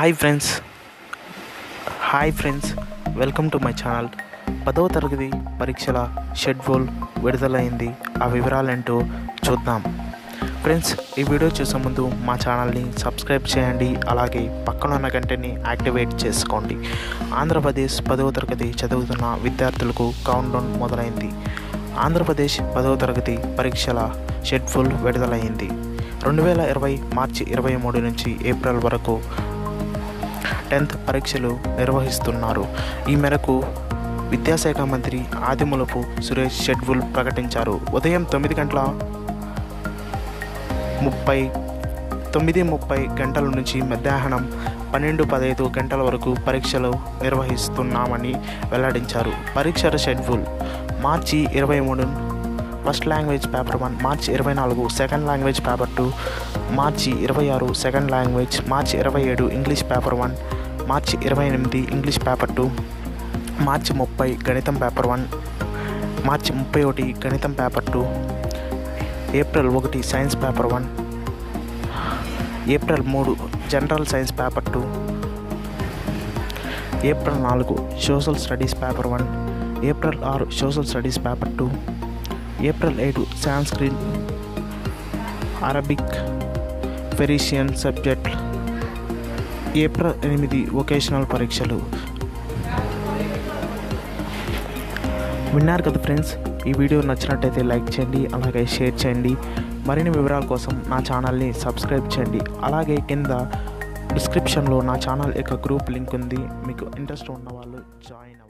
hi friends hi friends welcome to my channel పదవ తరగతి పరీక్షల షెడ్యూల్ విడుదలైంది ఆ వివరాలేంటో చూద్దాం ఫ్రెండ్స్ ఈ వీడియో చూసే ముందు మా ఛానల్ని సబ్స్క్రైబ్ చేయండి అలాగే పక్కన ఉన్న గంటని యాక్టివేట్ చేసుకోండి ఆంధ్రప్రదేశ్ పదవ తరగతి చదువుతున్న విద్యార్థులకు కౌంట్డౌన్ మొదలైంది ఆంధ్రప్రదేశ్ పదవ తరగతి పరీక్షల షెడ్యూల్ విడుదలైంది రెండు వేల ఇరవై మార్చి ఇరవై మూడు నుంచి ఏప్రిల్ వరకు టెన్త్ పరీక్షలు నిర్వహిస్తున్నారు ఈ మేరకు విద్యాశాఖ మంత్రి ఆదిమూలపు సురేష్ షెడ్యూల్ ప్రకటించారు ఉదయం తొమ్మిది గంటల ముప్పై తొమ్మిది ముప్పై గంటల నుంచి మధ్యాహ్నం పన్నెండు పదహైదు గంటల వరకు పరీక్షలు నిర్వహిస్తున్నామని వెల్లడించారు పరీక్షల షెడ్యూల్ మార్చి ఇరవై మూడు ఫస్ట్ లాంగ్వేజ్ పేపర్ వన్ మార్చి ఇరవై నాలుగు సెకండ్ లాంగ్వేజ్ పేపర్ టూ మార్చి ఇరవై ఆరు సెకండ్ లాంగ్వేజ్ మార్చి ఇరవై ఏడు ఇంగ్లీష్ పేపర్ వన్ మార్చి ఇరవై ఎనిమిది ఇంగ్లీష్ పేపర్ టూ మార్చి ముప్పై గణితం పేపర్ వన్ మార్చి ముప్పై ఒకటి గణితం పేపర్ టూ ఏప్రిల్ ఒకటి సైన్స్ పేపర్ వన్ ఏప్రిల్ మూడు general science paper two April నాలుగు social studies paper one April ఆరు social studies paper two April ఏడు Sanskrit Arabic Persian subject April ఎనిమిది వొకేషనల్ పరీక్షలు విన్నారు కదా ఫ్రెండ్స్ ఈ వీడియో నచ్చినట్టయితే లైక్ చేయండి అలాగే షేర్ చేయండి మరిన్ని వివరాల కోసం నా ఛానల్ని సబ్స్క్రైబ్ చేయండి అలాగే కింద డిస్క్రిప్షన్లో నా ఛానల్ యొక్క గ్రూప్ లింక్ ఉంది మీకు ఇంట్రెస్ట్ ఉన్న వాళ్ళు జాయిన్